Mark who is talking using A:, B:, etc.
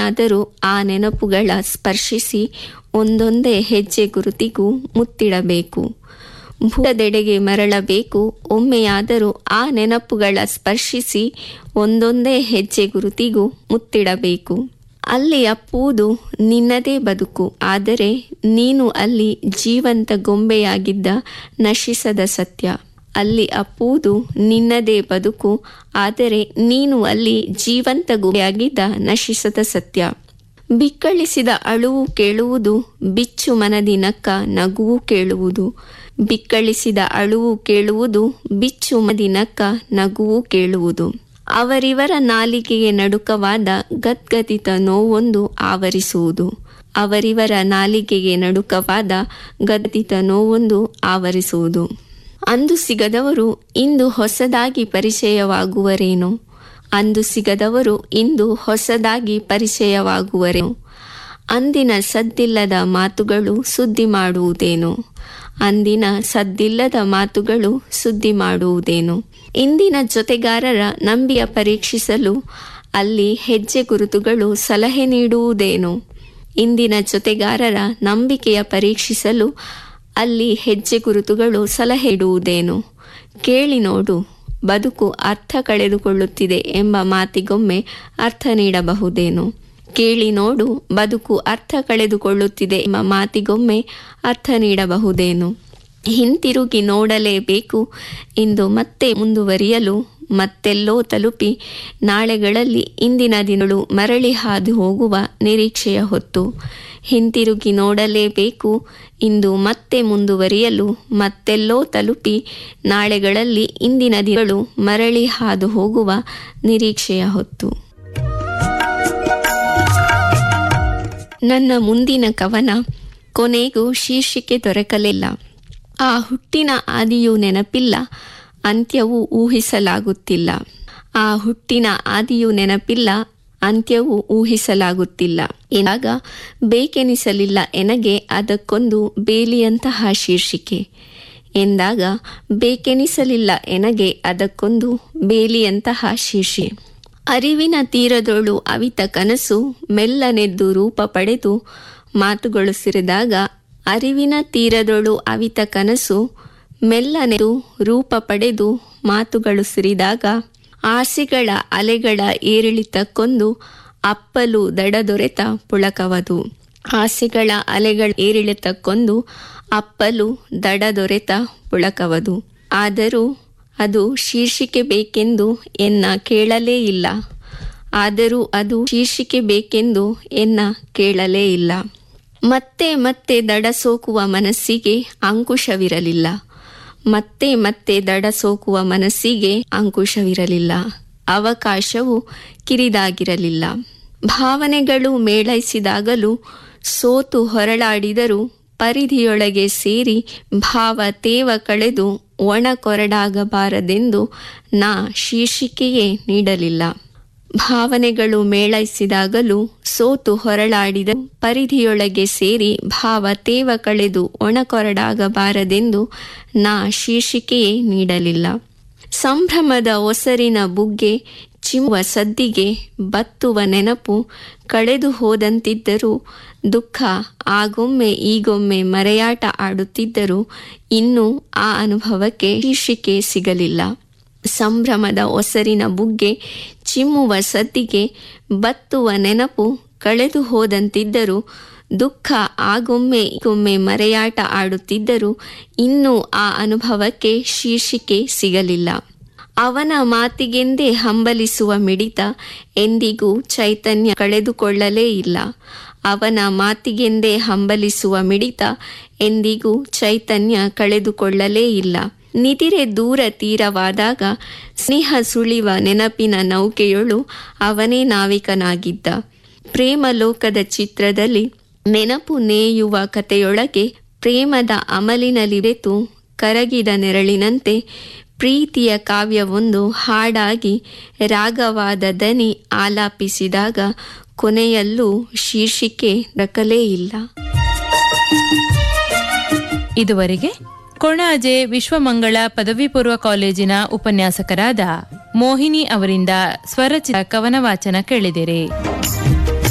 A: ಒಮ್ಮೆಯಾದರೂ ಆ ನೆನಪುಗಳ ಸ್ಪರ್ಶಿಸಿ ಒಂದೊಂದೇ ಹೆಜ್ಜೆ ಗುರುತಿಗೂ ಮುತ್ತಿಡಬೇಕು ಭೂತದೆಡೆಗೆ ಮರಳಬೇಕು ಒಮ್ಮೆಯಾದರೂ ಆ ನೆನಪುಗಳ ಸ್ಪರ್ಶಿಸಿ ಒಂದೊಂದೇ ಹೆಜ್ಜೆ ಗುರುತಿಗೂ ಮುತ್ತಿಡಬೇಕು ಅಲ್ಲಿ ಅಪ್ಪುವುದು ನಿನ್ನದೇ ಬದುಕು ಆದರೆ ನೀನು ಅಲ್ಲಿ ಜೀವಂತ ಗೊಂಬೆಯಾಗಿದ್ದ ನಶಿಸದ ಸತ್ಯ ಅಲ್ಲಿ ಅಪ್ಪುವುದು ನಿನ್ನದೇ ಬದುಕು ಆದರೆ ನೀನು ಅಲ್ಲಿ ಜೀವಂತ ಗೊಂಬೆಯಾಗಿದ್ದ ನಶಿಸದ ಸತ್ಯ ಬಿಕ್ಕಳಿಸಿದ ಅಳುವು ಕೇಳುವುದು ಬಿಚ್ಚು ಮನದಿ ನಕ್ಕ ನಗುವು ಕೇಳುವುದು ಬಿಕ್ಕಳಿಸಿದ ಅಳುವು ಕೇಳುವುದು ಬಿಚ್ಚು ಮದಿ ನಕ್ಕ ನಗುವು ಕೇಳುವುದು ಅವರಿವರ ನಾಲಿಗೆಗೆ ನಡುಕವಾದ ಗದ್ಗದಿತ ನೋವೊಂದು ಆವರಿಸುವುದು ಅವರಿವರ ನಾಲಿಗೆಗೆ ನಡುಕವಾದ ಗದ್ದಿತ ನೋವೊಂದು ಆವರಿಸುವುದು ಅಂದು ಸಿಗದವರು ಇಂದು ಹೊಸದಾಗಿ ಪರಿಚಯವಾಗುವರೇನೋ ಅಂದು ಸಿಗದವರು ಇಂದು ಹೊಸದಾಗಿ ಪರಿಚಯವಾಗುವರೇನೋ ಅಂದಿನ ಸದ್ದಿಲ್ಲದ ಮಾತುಗಳು ಸುದ್ದಿ ಮಾಡುವುದೇನೋ ಅಂದಿನ ಸದ್ದಿಲ್ಲದ ಮಾತುಗಳು ಸುದ್ದಿ ಮಾಡುವುದೇನು ಇಂದಿನ ಜೊತೆಗಾರರ ನಂಬಿಯ ಪರೀಕ್ಷಿಸಲು ಅಲ್ಲಿ ಹೆಜ್ಜೆ ಗುರುತುಗಳು ಸಲಹೆ ನೀಡುವುದೇನು ಇಂದಿನ ಜೊತೆಗಾರರ ನಂಬಿಕೆಯ ಪರೀಕ್ಷಿಸಲು ಅಲ್ಲಿ ಹೆಜ್ಜೆ ಗುರುತುಗಳು ಸಲಹೆ ಇಡುವುದೇನು ಕೇಳಿ ನೋಡು ಬದುಕು ಅರ್ಥ ಕಳೆದುಕೊಳ್ಳುತ್ತಿದೆ ಎಂಬ ಮಾತಿಗೊಮ್ಮೆ ಅರ್ಥ ನೀಡಬಹುದೇನು ಕೇಳಿ ನೋಡು ಬದುಕು ಅರ್ಥ ಕಳೆದುಕೊಳ್ಳುತ್ತಿದೆ ಎಂಬ ಮಾತಿಗೊಮ್ಮೆ ಅರ್ಥ ನೀಡಬಹುದೇನು ಹಿಂತಿರುಗಿ ನೋಡಲೇಬೇಕು ಇಂದು ಮತ್ತೆ ಮುಂದುವರಿಯಲು ಮತ್ತೆಲ್ಲೋ ತಲುಪಿ ನಾಳೆಗಳಲ್ಲಿ ಇಂದಿನ ದಿನಗಳು ಮರಳಿ ಹಾದು ಹೋಗುವ ನಿರೀಕ್ಷೆಯ ಹೊತ್ತು ಹಿಂತಿರುಗಿ ನೋಡಲೇಬೇಕು ಇಂದು ಮತ್ತೆ ಮುಂದುವರಿಯಲು ಮತ್ತೆಲ್ಲೋ ತಲುಪಿ ನಾಳೆಗಳಲ್ಲಿ ಇಂದಿನ ದಿನಗಳು ಮರಳಿ ಹಾದು ಹೋಗುವ ನಿರೀಕ್ಷೆಯ ಹೊತ್ತು ನನ್ನ ಮುಂದಿನ ಕವನ ಕೊನೆಗೂ ಶೀರ್ಷಿಕೆ ದೊರಕಲಿಲ್ಲ ಆ ಹುಟ್ಟಿನ ಆದಿಯೂ ನೆನಪಿಲ್ಲ ಅಂತ್ಯವೂ ಊಹಿಸಲಾಗುತ್ತಿಲ್ಲ ಆ ಹುಟ್ಟಿನ ಆದಿಯೂ ನೆನಪಿಲ್ಲ ಅಂತ್ಯವೂ ಊಹಿಸಲಾಗುತ್ತಿಲ್ಲ ಎನಾಗ ಬೇಕೆನಿಸಲಿಲ್ಲ ಎನಗೆ ಅದಕ್ಕೊಂದು ಬೇಲಿಯಂತಹ ಶೀರ್ಷಿಕೆ ಎಂದಾಗ ಬೇಕೆನಿಸಲಿಲ್ಲ ಎನಗೆ ಅದಕ್ಕೊಂದು ಬೇಲಿಯಂತಹ ಶೀರ್ಷೆ ಅರಿವಿನ ತೀರದೊಳು ಅವಿತ ಕನಸು ಮೆಲ್ಲನೆದ್ದು ರೂಪ ಪಡೆದು ಮಾತುಗಳು ಸಿರಿದಾಗ ಅರಿವಿನ ತೀರದೊಳು ಅವಿತ ಕನಸು ಮೆಲ್ಲನೆದು ರೂಪ ಪಡೆದು ಮಾತುಗಳು ಸಿರಿದಾಗ ಆಸೆಗಳ ಅಲೆಗಳ ಏರಿಳಿತಕ್ಕೊಂದು ಅಪ್ಪಲು ದಡದೊರೆತ ಪುಳಕವದು ಆಸೆಗಳ ಅಲೆಗಳ ಏರಿಳಿತಕ್ಕೊಂದು ಅಪ್ಪಲು ದಡದೊರೆತ ಪುಳಕವದು ಆದರೂ ಅದು ಶೀರ್ಷಿಕೆ ಬೇಕೆಂದು ಎನ್ನ ಕೇಳಲೇ ಇಲ್ಲ ಆದರೂ ಅದು ಶೀರ್ಷಿಕೆ ಬೇಕೆಂದು ಎನ್ನ ಕೇಳಲೇ ಇಲ್ಲ ಮತ್ತೆ ಮತ್ತೆ ದಡ ಸೋಕುವ ಮನಸ್ಸಿಗೆ ಅಂಕುಶವಿರಲಿಲ್ಲ ಮತ್ತೆ ಮತ್ತೆ ದಡ ಸೋಕುವ ಮನಸ್ಸಿಗೆ ಅಂಕುಶವಿರಲಿಲ್ಲ ಅವಕಾಶವು ಕಿರಿದಾಗಿರಲಿಲ್ಲ ಭಾವನೆಗಳು ಮೇಳೈಸಿದಾಗಲೂ ಸೋತು ಹೊರಳಾಡಿದರೂ ಪರಿಧಿಯೊಳಗೆ ಸೇರಿ ಭಾವ ತೇವ ಕಳೆದು ಒಣ ಕೊರಡಾಗಬಾರದೆಂದು ನಾ ಶೀರ್ಷಿಕೆಯೇ ನೀಡಲಿಲ್ಲ ಭಾವನೆಗಳು ಮೇಳೈಸಿದಾಗಲೂ ಸೋತು ಹೊರಳಾಡಿದ ಪರಿಧಿಯೊಳಗೆ ಸೇರಿ ಭಾವ ತೇವ ಕಳೆದು ಒಣಕೊರಡಾಗಬಾರದೆಂದು ನಾ ಶೀರ್ಷಿಕೆಯೇ ನೀಡಲಿಲ್ಲ ಸಂಭ್ರಮದ ಒಸರಿನ ಬುಗ್ಗೆ ಚಿಮ್ಮುವ ಸದ್ದಿಗೆ ಬತ್ತುವ ನೆನಪು ಕಳೆದು ಹೋದಂತಿದ್ದರೂ ದುಃಖ ಆಗೊಮ್ಮೆ ಈಗೊಮ್ಮೆ ಮರೆಯಾಟ ಆಡುತ್ತಿದ್ದರೂ ಇನ್ನೂ ಆ ಅನುಭವಕ್ಕೆ ಶೀರ್ಷಿಕೆ ಸಿಗಲಿಲ್ಲ ಸಂಭ್ರಮದ ಒಸರಿನ ಬುಗ್ಗೆ ಚಿಮ್ಮುವ ಸದ್ದಿಗೆ ಬತ್ತುವ ನೆನಪು ಕಳೆದು ಹೋದಂತಿದ್ದರೂ ದುಃಖ ಆಗೊಮ್ಮೆ ಈಗೊಮ್ಮೆ ಮರೆಯಾಟ ಆಡುತ್ತಿದ್ದರೂ ಇನ್ನೂ ಆ ಅನುಭವಕ್ಕೆ ಶೀರ್ಷಿಕೆ ಸಿಗಲಿಲ್ಲ ಅವನ ಮಾತಿಗೆಂದೇ ಹಂಬಲಿಸುವ ಮಿಡಿತ ಎಂದಿಗೂ ಚೈತನ್ಯ ಕಳೆದುಕೊಳ್ಳಲೇ ಇಲ್ಲ ಅವನ ಮಾತಿಗೆಂದೇ ಹಂಬಲಿಸುವ ಮಿಡಿತ ಎಂದಿಗೂ ಚೈತನ್ಯ ಕಳೆದುಕೊಳ್ಳಲೇ ಇಲ್ಲ ನಿದಿರೆ ದೂರ ತೀರವಾದಾಗ ಸ್ನೇಹ ಸುಳಿವ ನೆನಪಿನ ನೌಕೆಯೊಳು ಅವನೇ ನಾವಿಕನಾಗಿದ್ದ ಪ್ರೇಮ ಲೋಕದ ಚಿತ್ರದಲ್ಲಿ ನೆನಪು ನೇಯುವ ಕಥೆಯೊಳಗೆ ಪ್ರೇಮದ ಅಮಲಿನಲ್ಲಿ ಬೆತು ಕರಗಿದ ನೆರಳಿನಂತೆ ಪ್ರೀತಿಯ ಕಾವ್ಯವೊಂದು ಹಾಡಾಗಿ ರಾಗವಾದ ದನಿ ಆಲಾಪಿಸಿದಾಗ ಕೊನೆಯಲ್ಲೂ ಶೀರ್ಷಿಕೆ ದಕ್ಕಲೇ ಇಲ್ಲ
B: ಇದುವರೆಗೆ ಕೊಣಾಜೆ ವಿಶ್ವಮಂಗಳ ಪದವಿ ಪೂರ್ವ ಕಾಲೇಜಿನ ಉಪನ್ಯಾಸಕರಾದ ಮೋಹಿನಿ ಅವರಿಂದ ಸ್ವರಚಿತ ಕವನ ವಾಚನ ಕೇಳಿದಿರಿ